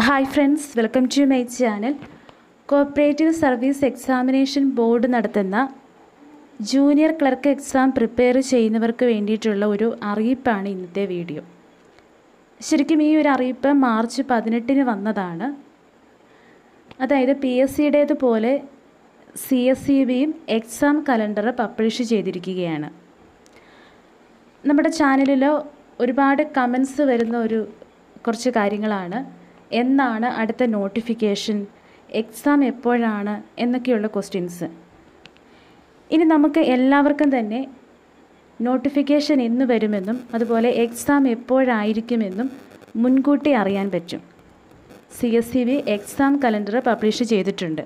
hi friends welcome to my channel cooperative service examination board നടത്തുന്ന junior clerk exam prepare ചെയ്യുന്നവർക്ക് വേണ്ടിയിട്ടുള്ള ഒരു അറിയിപ്പാണ് ഇന്നത്തെ വീഡിയോ ശരിക്കും ഈ ഒരു അറിയിപ്പ് മാർച്ച് പതിനെട്ടിന് വന്നതാണ് അതായത് പി എസ് സിയുടേതുപോലെ സി എസ് സി ബിയും എക്സാം കലണ്ടർ പബ്ലിഷ് ചെയ്തിരിക്കുകയാണ് നമ്മുടെ ചാനലിൽ ഒരുപാട് കമൻസ് വരുന്ന ഒരു കുറച്ച് കാര്യങ്ങളാണ് എന്നാണ് അടുത്ത നോട്ടിഫിക്കേഷൻ എക്സാം എപ്പോഴാണ് എന്നൊക്കെയുള്ള ക്വസ്റ്റ്യൻസ് ഇനി നമുക്ക് എല്ലാവർക്കും തന്നെ നോട്ടിഫിക്കേഷൻ എന്ന് വരുമെന്നും അതുപോലെ എക്സാം എപ്പോഴായിരിക്കുമെന്നും മുൻകൂട്ടി അറിയാൻ പറ്റും C S C B exam calendar publish ചെയ്തിട്ടുണ്ട്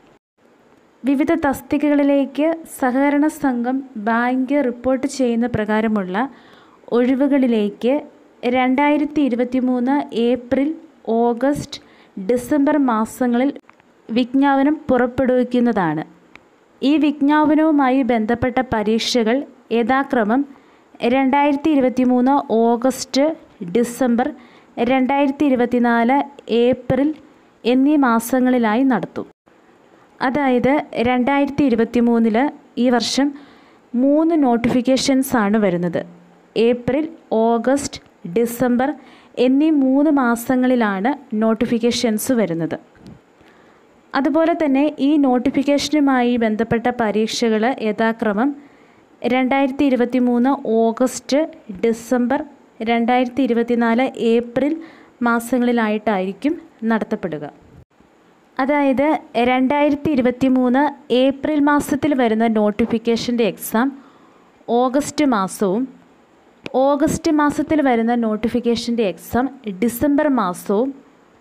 വിവിധ തസ്തികകളിലേക്ക് സഹകരണ സംഘം ബാങ്ക് റിപ്പോർട്ട് ചെയ്യുന്ന പ്രകാരമുള്ള ഒഴിവുകളിലേക്ക് രണ്ടായിരത്തി ഇരുപത്തി മൂന്ന് ഏപ്രിൽ ഓഗസ്റ്റ് ഡിസംബർ മാസങ്ങളിൽ വിജ്ഞാപനം പുറപ്പെടുവിക്കുന്നതാണ് ഈ വിജ്ഞാപനവുമായി ബന്ധപ്പെട്ട പരീക്ഷകൾ യഥാക്രമം രണ്ടായിരത്തി ഇരുപത്തി മൂന്ന് ഓഗസ്റ്റ് ഡിസംബർ രണ്ടായിരത്തി ഇരുപത്തിനാല് ഏപ്രിൽ എന്നീ മാസങ്ങളിലായി നടത്തും അതായത് രണ്ടായിരത്തി ഇരുപത്തി മൂന്നില് ഈ വർഷം മൂന്ന് നോട്ടിഫിക്കേഷൻസ് ആണ് വരുന്നത് ഏപ്രിൽ ഓഗസ്റ്റ് ഡിസംബർ എന്നീ മൂന്ന് മാസങ്ങളിലാണ് നോട്ടിഫിക്കേഷൻസ് വരുന്നത് അതുപോലെ തന്നെ ഈ നോട്ടിഫിക്കേഷനുമായി ബന്ധപ്പെട്ട പരീക്ഷകൾ യഥാക്രമം രണ്ടായിരത്തി ഇരുപത്തി മൂന്ന് ഓഗസ്റ്റ് ഡിസംബർ രണ്ടായിരത്തി ഇരുപത്തിനാല് ഏപ്രിൽ മാസങ്ങളിലായിട്ടായിരിക്കും നടത്തപ്പെടുക അതായത് രണ്ടായിരത്തി ഇരുപത്തി മൂന്ന് ഏപ്രിൽ മാസത്തിൽ വരുന്ന നോട്ടിഫിക്കേഷൻ്റെ എക്സാം ഓഗസ്റ്റ് മാസവും ഓഗസ്റ്റ് മാസത്തിൽ വരുന്ന നോട്ടിഫിക്കേഷൻ്റെ എക്സാം ഡിസംബർ മാസവും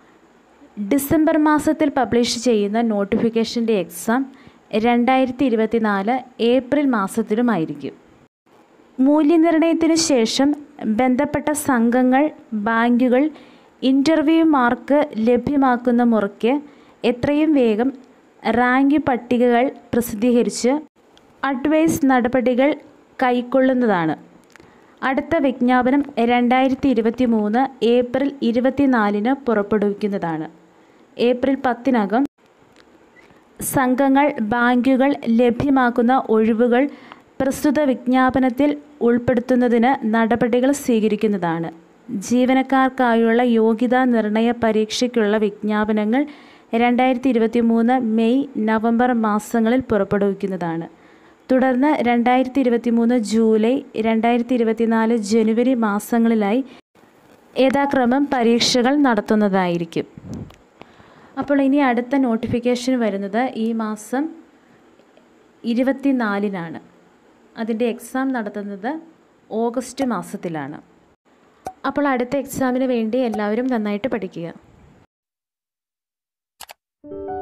ഡിസംബർ മാസത്തിൽ പബ്ലിഷ് ചെയ്യുന്ന നോട്ടിഫിക്കേഷൻ്റെ എക്സാം രണ്ടായിരത്തി ഇരുപത്തിനാല് ഏപ്രിൽ മാസത്തിലുമായിരിക്കും മൂല്യനിർണ്ണയത്തിന് ശേഷം ബന്ധപ്പെട്ട സംഘങ്ങൾ ബാങ്കുകൾ ഇൻ്റർവ്യൂ മാർക്ക് ലഭ്യമാക്കുന്ന മുറയ്ക്ക് എത്രയും വേഗം റാങ്ക് പട്ടികകൾ പ്രസിദ്ധീകരിച്ച് അഡ്വൈസ് നടപടികൾ കൈക്കൊള്ളുന്നതാണ് അടുത്ത വിജ്ഞാപനം രണ്ടായിരത്തി ഇരുപത്തി മൂന്ന് ഏപ്രിൽ ഇരുപത്തിനാലിന് പുറപ്പെടുവിക്കുന്നതാണ് ഏപ്രിൽ പത്തിനകം സംഘങ്ങൾ ബാങ്കുകൾ ലഭ്യമാക്കുന്ന ഒഴിവുകൾ പ്രസ്തുത വിജ്ഞാപനത്തിൽ ഉൾപ്പെടുത്തുന്നതിന് നടപടികൾ സ്വീകരിക്കുന്നതാണ് ജീവനക്കാർക്കായുള്ള യോഗ്യതാ നിർണയ പരീക്ഷയ്ക്കുള്ള വിജ്ഞാപനങ്ങൾ രണ്ടായിരത്തി ഇരുപത്തി മൂന്ന് മെയ് നവംബർ മാസങ്ങളിൽ പുറപ്പെടുവിക്കുന്നതാണ് തുടർന്ന് രണ്ടായിരത്തി ഇരുപത്തി മൂന്ന് ജൂലൈ രണ്ടായിരത്തി ഇരുപത്തിനാല് ജനുവരി മാസങ്ങളിലായി യഥാക്രമം പരീക്ഷകൾ നടത്തുന്നതായിരിക്കും അപ്പോൾ ഇനി അടുത്ത നോട്ടിഫിക്കേഷൻ വരുന്നത് ഈ മാസം ഇരുപത്തിനാലിനാണ് അതിൻ്റെ എക്സാം നടത്തുന്നത് ഓഗസ്റ്റ് മാസത്തിലാണ് അപ്പോൾ അടുത്ത എക്സാമിന് വേണ്ടി എല്ലാവരും നന്നായിട്ട് പഠിക്കുക